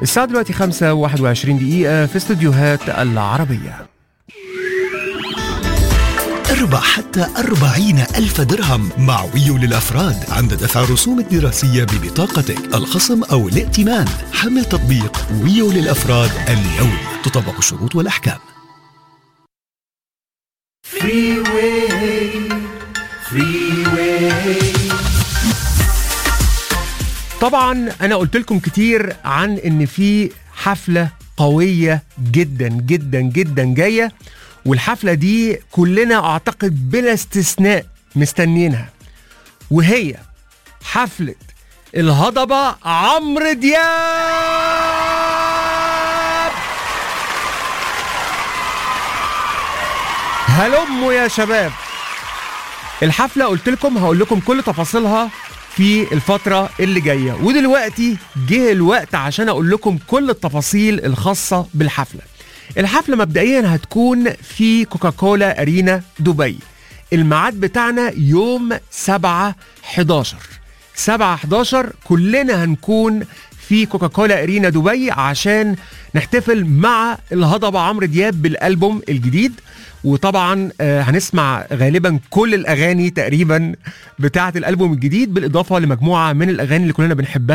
الساعة دلوقتي 5 21 دقيقة في استوديوهات العربية اربح حتى أربعين ألف درهم مع ويو للأفراد عند دفع الرسوم الدراسية ببطاقتك الخصم أو الائتمان حمل تطبيق ويو للأفراد اليوم تطبق الشروط والأحكام طبعا انا قلت لكم كتير عن ان في حفله قويه جدا جدا جدا جايه والحفله دي كلنا اعتقد بلا استثناء مستنيينها وهي حفله الهضبه عمرو دياب هلموا يا شباب الحفله قلت لكم هقول لكم كل تفاصيلها في الفترة اللي جاية ودلوقتي جه الوقت عشان أقول لكم كل التفاصيل الخاصة بالحفلة الحفلة مبدئيا هتكون في كوكاكولا أرينا دبي الميعاد بتاعنا يوم 7 11 7 11 كلنا هنكون في كوكاكولا أرينا دبي عشان نحتفل مع الهضبة عمرو دياب بالألبوم الجديد وطبعا آه، هنسمع غالبا كل الاغاني تقريبا بتاعه الالبوم الجديد بالاضافه لمجموعه من الاغاني اللي كلنا بنحبها